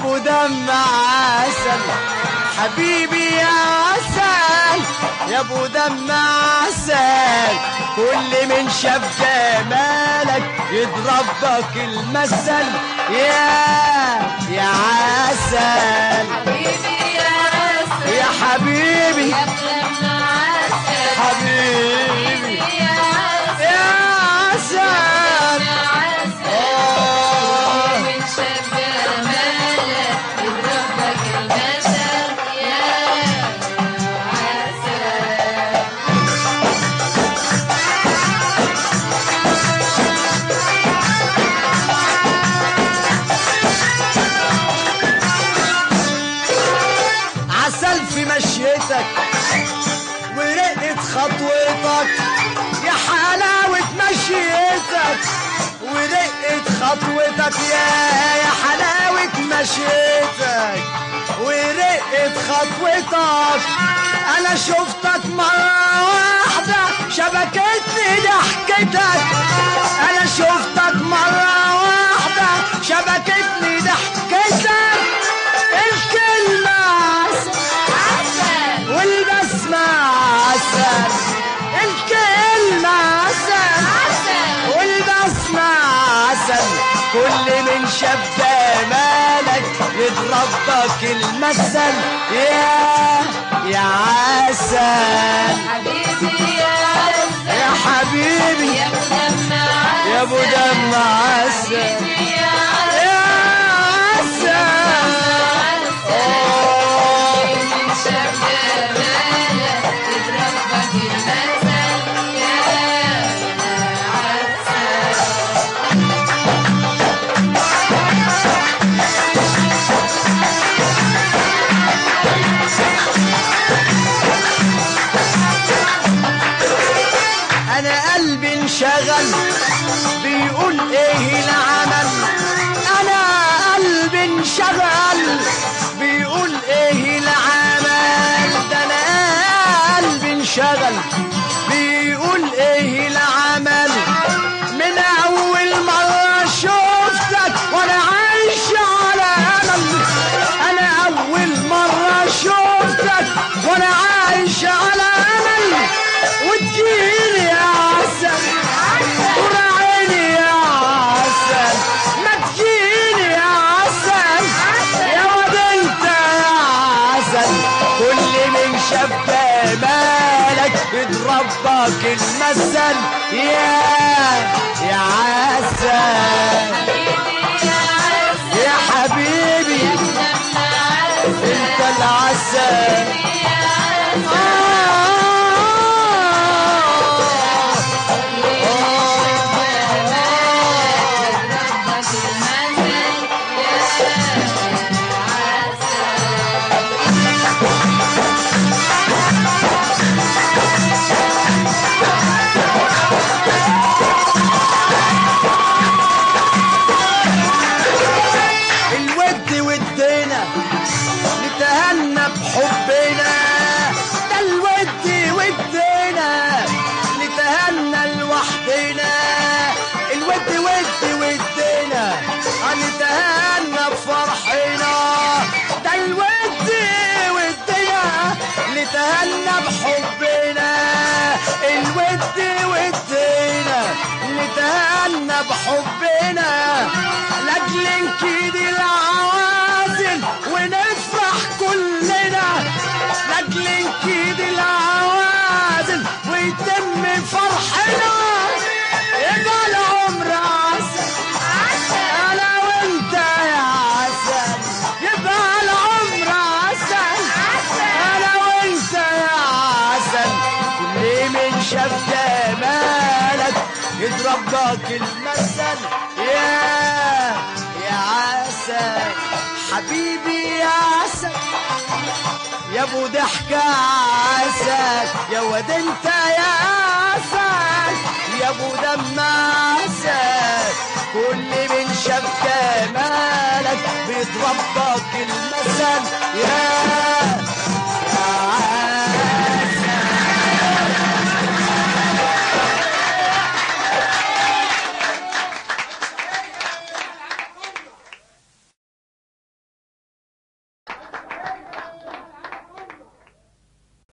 ابو دم عسل حبيبي يا عسل يا ابو دم عسل كل من شاف جمالك يضرب لك المثل يا يا عسل حبيبي يا عسل يا حبيبي يا ابن عسل حبيبي يا عسل يا عسل يا عسل آه. من شاف جمالك يضربك المثل يا عسل عسل في مشيتك ورقة خطوتك يا حلاوة مشيتك ورقة خطوتك يا يا حلاوة مشيتك ورقة خطوتك أنا شفتك مرة واحدة شبكتني ضحكتك أنا شفتك مرة واحدة شبكتني ضحكتك الكلمة عسل عسل والبسمة عسل الكلمة عسل عسل والبسمة عسل كل من شاف جمالك يضربك المثل يا يا عسل حبيبي يا عسل يا حبيبي يا ابو دم عسل يا ابو دم عسل حبيبي يا عسل يا عسل آه. من شاف جمالك يضربك المثل يا عسل انا قلبي انشغل بيقول ايه العمل انا قلبي انشغل بيقول ايه العمل ده انا قلبي انشغل بيقول ايه العمل من اول مرة شفتك وانا عايش على امل انا اول مرة شفتك وانا عايش على امل وتجيني يا عسل وراعيني يا عسل ما تجيني يا عسل يا واد انت يا عسل كل من شاف جمالك يضربك المثل يا يا عسل حبيبي يا عسل يا حبيبي يا ابو دم عسل انت العسل يا عسل آه. يضربك المثل يا عسل الود ودينا نتهنى بحبنا ده الود ودينا نتهنى لوحدنا الود ود ودينا هنتهنى بفرحنا ده الود ودينا نتهنى بحبنا الود ودينا نتهنى بحبنا لاجل نكيد العوازل ونفرح كلنا لاجل نكيد العوازل ويتم فرحنا يبقى العمر عسل انا وانت يا عسل يبقى العمر عسل انا وانت يا عسل كل من شاف جمالك يضرب لك المثل يا يا عسل حبيبي يا عسل يا ابو ضحكة عسل يا واد انت يا عسل يا ابو دم عسل كل من شاف جمالك بيضربك المثل يا